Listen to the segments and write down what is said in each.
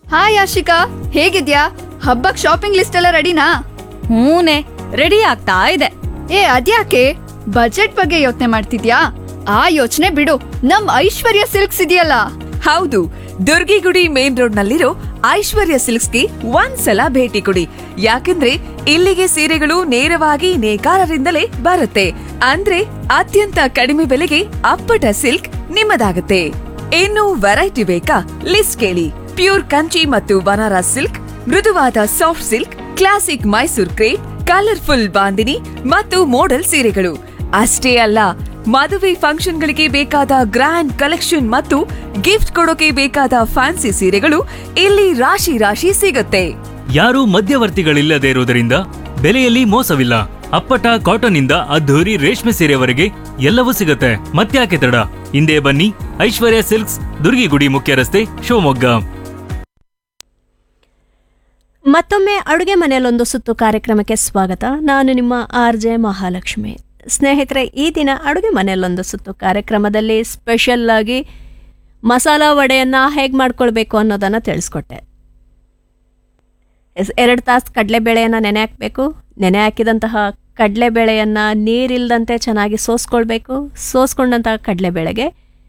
hi Ashika ಹೇಗಿದ್ಯಾ ಹಬ್ಬಕ್ shopping list ಎಲ್ಲ ರೆಡಿನಾ ಹೂನೆ ರೆಡಿ ಆಗ್ತಾ ಇದೆ ಏ ಅದ್ಯಾಕೆ ಬಜೆಟ್ ಬಗ್ಗೆ ಯೋಚನೆ ಮಾಡ್ತಿದ್ಯಾ ಆ ಯೋಚನೆ ಬಿಡು ನಮ್ ಐಶ್ವರ್ಯ ಸಿಲ್ಕ್ಸ್ ಇದೆಯಲ್ಲ ಹೌದು ದುರ್ಗಿಗುಡಿ ಮೇನ್ ರೋಡ್ ನಲ್ಲಿರೋ ಐಶ್ವರ್ಯ ಸಿಲ್ಕ್ಸ್ಗೆ ಒಂದ್ಸಲ ಭೇಟಿ ಕೊಡಿ ಯಾಕಂದ್ರೆ ಇಲ್ಲಿಗೆ ಸೀರೆಗಳು ನೇರವಾಗಿ ನೇಕಾರರಿಂದಲೇ ಬರುತ್ತೆ ಅಂದ್ರೆ ಅತ್ಯಂತ ಕಡಿಮೆ ಬೆಲೆಗೆ ಅಪ್ಪಟ ಸಿಲ್ಕ್ ನಿಮ್ಮದಾಗುತ್ತೆ ಇನ್ನು ವೆರೈಟಿ ಬೇಕಾ ಲಿಸ್ಟ್ ಕೇಳಿ ಪ್ಯೂರ್ ಕಂಚಿ ಮತ್ತು ಬನಾರಸ್ ಸಿಲ್ಕ್ ಮೃದುವಾದ soft silk classic Mysore crepe colourful bandhani ಮತ್ತು ಮೋಡಲ್ ಸೀರೆಗಳು ಅಷ್ಟೇ ಅಲ್ಲ ಮದುವೆ ಫಂಕ್ಷನ್ಗಳಿಗೆ ಬೇಕಾದ ಗ್ರ್ಯಾಂಡ್ ಕಲೆಕ್ಷನ್ ಮತ್ತು ಗಿಫ್ಟ್ ಕೊಡೋಕೆ ಬೇಕಾದ ಫ್ಯಾನ್ಸಿ ಸೀರೆಗಳು ಇಲ್ಲಿ ರಾಶಿ ರಾಶಿ ಸಿಗುತ್ತೆ ಯಾರೂ ಮಧ್ಯವರ್ತಿಗಳಿಲ್ಲದೆ ಇರುವುದರಿಂದ ಬೆಲೆಯಲ್ಲಿ ಮೋಸವಿಲ್ಲ ಅಪ್ಪಟ ಕಾಟನ್ ಇಂದ ಅದ್ಧೂರಿ ರೇಷ್ಮೆ ಸೀರೆವರೆಗೆ ಎಲ್ಲವೂ ಸಿಗುತ್ತೆ ಮತ್ತ್ಯಾಕೆ ತಡ ಹಿಂದೆ ಬನ್ನಿ ಐಶ್ವರ್ಯ ಸಿಲ್ಕ್ಸ್ ದುರ್ಗಿಗುಡಿ ಮುಖ್ಯ ರಸ್ತೆ ಶಿವಮೊಗ್ಗ ಮತ್ತೊಮ್ಮೆ ಅಡುಗೆ ಮನೆಯಲ್ಲೊಂದು ಸುತ್ತು ಕಾರ್ಯಕ್ರಮಕ್ಕೆ ಸ್ವಾಗತ ನಾನು ನಿಮ್ಮ ಆರ್ ಜೆ ಮಹಾಲಕ್ಷ್ಮಿ ಸ್ನೇಹಿತರೆ ಈ ದಿನ ಅಡುಗೆ ಮನೆಯಲ್ಲೊಂದು ಸುತ್ತು ಕಾರ್ಯಕ್ರಮದಲ್ಲಿ ಸ್ಪೆಷಲ್ ಆಗಿ ಮಸಾಲ ವಡೆಯನ್ನು ಹೇಗೆ ಮಾಡ್ಕೊಳ್ಬೇಕು ಅನ್ನೋದನ್ನು ತಿಳಿಸ್ಕೊಟ್ಟೆ ಎಸ್- ಎರಡು ತಾಸು ಕಡಲೆಬೇಳೆಯನ್ನು ನೆನೆ ಹಾಕಬೇಕು ನೆನೆ ಹಾಕಿದಂತಹ ಕಡಲೆಬೇಳೆಯನ್ನು ನೀರಿಲ್ಲದಂತೆ ಚೆನ್ನಾಗಿ ಸೋಸ್ಕೊಳ್ಬೇಕು ಸೋಸ್ಕೊಂಡಂತಹ ಕಡಲೆಬೇಳೆಗೆ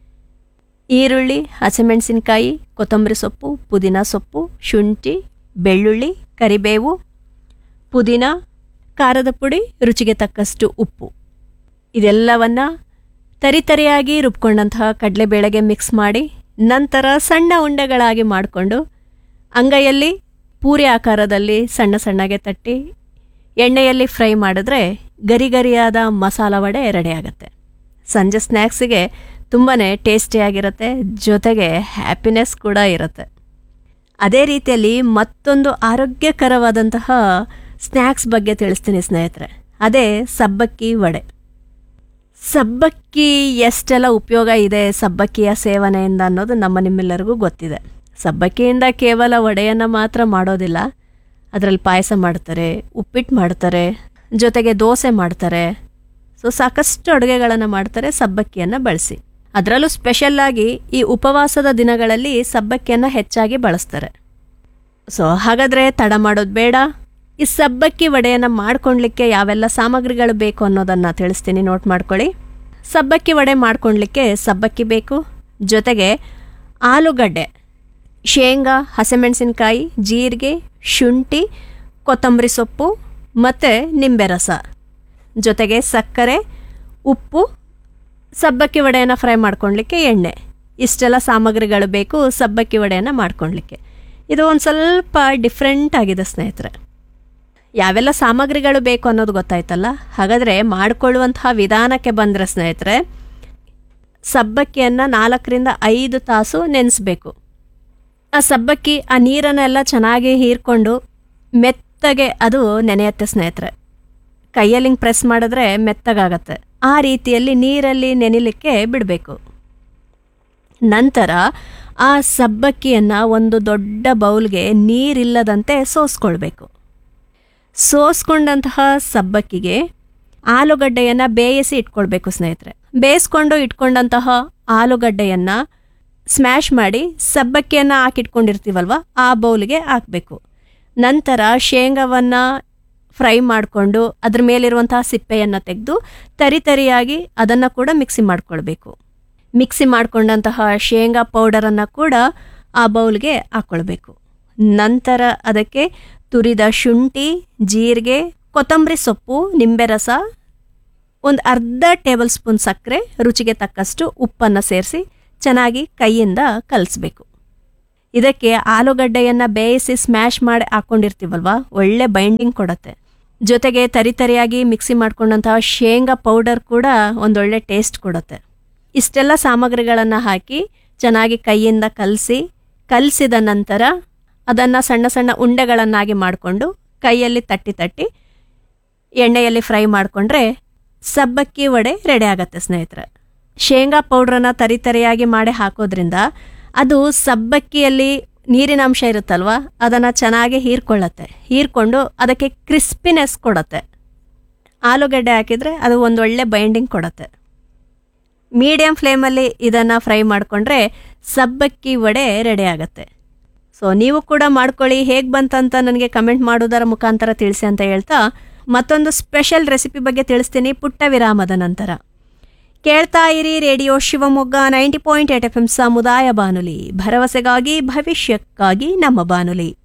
ಈರುಳ್ಳಿ ಹಸಿಮೆಣಸಿನಕಾಯಿ ಕೊತ್ತಂಬರಿ ಸೊಪ್ಪು ಪುದೀನ ಸೊಪ್ಪು ಶುಂಠಿ ಬೆಳ್ಳುಳ್ಳಿ ಕರಿಬೇವು ಪುದೀನ ಖಾರದ ಪುಡಿ ರುಚಿಗೆ ತಕ್ಕಷ್ಟು ಉಪ್ಪು ಇದೆಲ್ಲವನ್ನು ತರಿತರಿಯಾಗಿ ರುಬ್ಕೊಂಡಂತಹ ಕಡಲೆಬೇಳೆಗೆ ಮಿಕ್ಸ್ ಮಾಡಿ ನಂತರ ಸಣ್ಣ ಉಂಡೆಗಳಾಗಿ ಮಾಡಿಕೊಂಡು ಅಂಗೈಯಲ್ಲಿ ಪೂರಿ ಆಕಾರದಲ್ಲಿ ಸಣ್ಣ ಸಣ್ಣಗೆ ತಟ್ಟಿ ಎಣ್ಣೆಯಲ್ಲಿ ಫ್ರೈ ಮಾಡಿದ್ರೆ ಗರಿ ಗರಿಯಾದ ಮಸಾಲ ವಡೆ ರೆಡಿ ಆಗುತ್ತೆ ಸಂಜೆ ಸ್ನ್ಯಾಕ್ಸಿಗೆ ತುಂಬಾ ಟೇಸ್ಟಿಯಾಗಿರುತ್ತೆ ಜೊತೆಗೆ ಹ್ಯಾಪಿನೆಸ್ ಕೂಡ ಇರುತ್ತೆ ಅದೇ ರೀತಿಯಲ್ಲಿ ಮತ್ತೊಂದು ಆರೋಗ್ಯಕರವಾದಂತಹ ಸ್ನ್ಯಾಕ್ಸ್ ಬಗ್ಗೆ ತಿಳಿಸ್ತೀನಿ ಸ್ನೇಹಿತರೆ ಅದೇ ಸಬ್ಬಕ್ಕಿ ವಡೆ ಸಬ್ಬಕ್ಕಿ ಎಷ್ಟೆಲ್ಲ ಉಪಯೋಗ ಇದೆ ಸಬ್ಬಕ್ಕಿಯ ಸೇವನೆಯಿಂದ ಅನ್ನೋದು ನಮ್ಮ ನಿಮ್ಮೆಲ್ಲರಿಗೂ ಗೊತ್ತಿದೆ ಸಬ್ಬಕ್ಕಿಯಿಂದ ಕೇವಲ ವಡೆಯನ್ನು ಮಾತ್ರ ಮಾಡೋದಿಲ್ಲ ಅದರಲ್ಲಿ ಪಾಯಸ ಮಾಡ್ತಾರೆ ಉಪ್ಪಿಟ್ಟು ಮಾಡ್ತಾರೆ ಜೊತೆಗೆ ದೋಸೆ ಮಾಡ್ತಾರೆ ಸೊ ಸಾಕಷ್ಟು ಅಡುಗೆಗಳನ್ನು ಮಾಡ್ತಾರೆ ಸಬ್ಬಕ್ಕಿಯನ್ನು ಬಳಸಿ ಅದರಲ್ಲೂ ಸ್ಪೆಷಲ್ಲಾಗಿ ಈ ಉಪವಾಸದ ದಿನಗಳಲ್ಲಿ ಸಬ್ಬಕ್ಕಿಯನ್ನು ಹೆಚ್ಚಾಗಿ ಬಳಸ್ತಾರೆ ಸೊ ಹಾಗಾದರೆ ತಡ ಮಾಡೋದು ಬೇಡ ಈ ಸಬ್ಬಕ್ಕಿ ವಡೆಯನ್ನು ಮಾಡ್ಕೊಳ್ಲಿಕ್ಕೆ ಯಾವೆಲ್ಲ ಸಾಮಗ್ರಿಗಳು ಬೇಕು ಅನ್ನೋದನ್ನು ತಿಳಿಸ್ತೀನಿ ನೋಟ್ ಮಾಡ್ಕೊಳ್ಳಿ ಸಬ್ಬಕ್ಕಿ ವಡೆ ಮಾಡ್ಕೊಳ್ಲಿಕ್ಕೆ ಸಬ್ಬಕ್ಕಿ ಬೇಕು ಜೊತೆಗೆ ಆಲೂಗಡ್ಡೆ ಶೇಂಗಾ ಹಸಿಮೆಣಸಿನ್ಕಾಯಿ ಜೀರಿಗೆ ಶುಂಠಿ ಕೊತ್ತಂಬರಿ ಸೊಪ್ಪು ಮತ್ತು ನಿಂಬೆ ರಸ ಜೊತೆಗೆ ಸಕ್ಕರೆ ಉಪ್ಪು ಸಬ್ಬಕ್ಕಿ ವಡೆಯನ್ನು ಫ್ರೈ ಮಾಡ್ಕೊಳ್ಲಿಕ್ಕೆ ಎಣ್ಣೆ ಇಷ್ಟೆಲ್ಲ ಸಾಮಗ್ರಿಗಳು ಬೇಕು ಸಬ್ಬಕ್ಕಿ ವಡೆಯನ್ನು ಮಾಡ್ಕೊಳ್ಲಿಕ್ಕೆ ಇದು ಒಂದು ಸ್ವಲ್ಪ ಡಿಫ್ರೆಂಟ್ ಆಗಿದೆ ಸ್ನೇಹಿತರೆ ಯಾವೆಲ್ಲ ಸಾಮಗ್ರಿಗಳು ಬೇಕು ಅನ್ನೋದು ಗೊತ್ತಾಯ್ತಲ್ಲ ಹಾಗಾದರೆ ಮಾಡಿಕೊಳ್ಳುವಂತಹ ವಿಧಾನಕ್ಕೆ ಬಂದರೆ ಸ್ನೇಹಿತರೆ ಸಬ್ಬಕ್ಕಿಯನ್ನು ನಾಲ್ಕರಿಂದ ಐದು ತಾಸು ನೆನೆಸ್ಬೇಕು ಆ ಸಬ್ಬಕ್ಕಿ ಆ ನೀರನ್ನೆಲ್ಲ ಚೆನ್ನಾಗಿ ಹೀರ್ಕೊಂಡು ಮೆತ್ತಗೆ ಅದು ನೆನೆಯುತ್ತೆ ಸ್ನೇಹಿತರೆ ಕೈಯಲ್ಲಿ ಹಿಂಗೆ ಪ್ರೆಸ್ ಮಾಡಿದ್ರೆ ಮೆತ್ತಗಾಗತ್ತೆ ಆ ರೀತಿಯಲ್ಲಿ ನೀರಲ್ಲಿ ನೆನಿಲಿಕ್ಕೆ ಬಿಡಬೇಕು ನಂತರ ಆ ಸಬ್ಬಕ್ಕಿಯನ್ನು ಒಂದು ದೊಡ್ಡ ಬೌಲ್ಗೆ ನೀರಿಲ್ಲದಂತೆ ಸೋಸ್ಕೊಳ್ಬೇಕು ಸೋಸ್ಕೊಂಡಂತಹ ಸಬ್ಬಕ್ಕಿಗೆ ಆಲೂಗಡ್ಡೆಯನ್ನು ಬೇಯಿಸಿ ಇಟ್ಕೊಳ್ಬೇಕು ಸ್ನೇಹಿತರೆ ಬೇಯಿಸ್ಕೊಂಡು ಇಟ್ಕೊಂಡಂತಹ ಆಲೂಗಡ್ಡೆಯನ್ನು ಸ್ಮ್ಯಾಶ್ ಮಾಡಿ ಸಬ್ಬಕ್ಕಿಯನ್ನು ಹಾಕಿಟ್ಕೊಂಡಿರ್ತೀವಲ್ವ ಆ ಬೌಲ್ಗೆ ಹಾಕಬೇಕು ನಂತರ ಶೇಂಗಾವನ್ನು ಫ್ರೈ ಮಾಡಿಕೊಂಡು ಅದ್ರ ಮೇಲಿರುವಂತಹ ಸಿಪ್ಪೆಯನ್ನು ತೆಗೆದು ತರಿ ತರಿಯಾಗಿ ಅದನ್ನು ಕೂಡ ಮಿಕ್ಸಿ ಮಾಡ್ಕೊಳ್ಬೇಕು ಮಿಕ್ಸಿ ಮಾಡ್ಕೊಂಡಂತಹ ಶೇಂಗಾ ಪೌಡರನ್ನು ಕೂಡ ಆ ಬೌಲ್ಗೆ ಹಾಕ್ಕೊಳ್ಬೇಕು ನಂತರ ಅದಕ್ಕೆ ತುರಿದ ಶುಂಠಿ ಜೀರಿಗೆ ಕೊತ್ತಂಬರಿ ಸೊಪ್ಪು ನಿಂಬೆ ರಸ ಒಂದು ಅರ್ಧ ಟೇಬಲ್ ಸ್ಪೂನ್ ಸಕ್ಕರೆ ರುಚಿಗೆ ತಕ್ಕಷ್ಟು ಉಪ್ಪನ್ನು ಸೇರಿಸಿ ಚೆನ್ನಾಗಿ ಕೈಯಿಂದ ಕಲಿಸ್ಬೇಕು ಇದಕ್ಕೆ ಆಲೂಗಡ್ಡೆಯನ್ನು ಬೇಯಿಸಿ ಸ್ಮ್ಯಾಶ್ ಮಾಡಿ ಹಾಕ್ಕೊಂಡಿರ್ತೀವಲ್ವ ಒಳ್ಳೆ ಬೈಂಡಿಂಗ್ ಕೊಡುತ್ತೆ ಜೊತೆಗೆ ತರಿತರಿಯಾಗಿ ಮಿಕ್ಸಿ ಮಾಡ್ಕೊಂಡಂತಹ ಶೇಂಗಾ ಪೌಡರ್ ಕೂಡ ಒಂದೊಳ್ಳೆ ಟೇಸ್ಟ್ ಕೊಡುತ್ತೆ ಇಷ್ಟೆಲ್ಲ ಸಾಮಗ್ರಿಗಳನ್ನು ಹಾಕಿ ಚೆನ್ನಾಗಿ ಕೈಯಿಂದ ಕಲಸಿ ಕಲಸಿದ ನಂತರ ಅದನ್ನು ಸಣ್ಣ ಸಣ್ಣ ಉಂಡೆಗಳನ್ನಾಗಿ ಮಾಡಿಕೊಂಡು ಕೈಯಲ್ಲಿ ತಟ್ಟಿ ತಟ್ಟಿ ಎಣ್ಣೆಯಲ್ಲಿ ಫ್ರೈ ಮಾಡಿಕೊಂಡ್ರೆ ಸಬ್ಬಕ್ಕಿ ವಡೆ ರೆಡಿ ಆಗತ್ತೆ ಸ್ನೇಹಿತರೆ ಶೇಂಗಾ ಪೌಡ್ರನ್ನ ತರಿತರಿಯಾಗಿ ಮಾಡಿ ಹಾಕೋದ್ರಿಂದ ಅದು ಸಬ್ಬಕ್ಕಿಯಲ್ಲಿ ನೀರಿನ ಅಂಶ ಇರುತ್ತಲ್ವ ಅದನ್ನು ಚೆನ್ನಾಗಿ ಹೀರ್ಕೊಳ್ಳುತ್ತೆ ಹೀರ್ಕೊಂಡು ಅದಕ್ಕೆ ಕ್ರಿಸ್ಪಿನೆಸ್ ಕೊಡುತ್ತೆ ಆಲೂಗಡ್ಡೆ ಹಾಕಿದರೆ ಅದು ಒಂದೊಳ್ಳೆ ಬೈಂಡಿಂಗ್ ಕೊಡುತ್ತೆ ಮೀಡಿಯಂ ಫ್ಲೇಮಲ್ಲಿ ಇದನ್ನು ಫ್ರೈ ಮಾಡಿಕೊಂಡ್ರೆ ಸಬ್ಬಕ್ಕಿ ವಡೆ ರೆಡಿ ಆಗುತ್ತೆ ಸೊ ನೀವು ಕೂಡ ಮಾಡ್ಕೊಳ್ಳಿ ಹೇಗೆ ಬಂತಂತ ನನಗೆ ಕಮೆಂಟ್ ಮಾಡೋದರ ಮುಖಾಂತರ ತಿಳಿಸಿ ಅಂತ ಹೇಳ್ತಾ ಮತ್ತೊಂದು ಸ್ಪೆಷಲ್ ರೆಸಿಪಿ ಬಗ್ಗೆ ತಿಳಿಸ್ತೀನಿ ಪುಟ್ಟ ವಿರಾಮದ ನಂತರ ಕೇಳ್ತಾ ಇರಿ radio Shivamogga ninety point eight F M ಸಮುದಾಯ ಬಾನುಲಿ ಭರವಸೆಗಾಗಿ ಭವಿಷ್ಯಕ್ಕಾಗಿ ನಮ್ಮ ಬಾನುಲಿ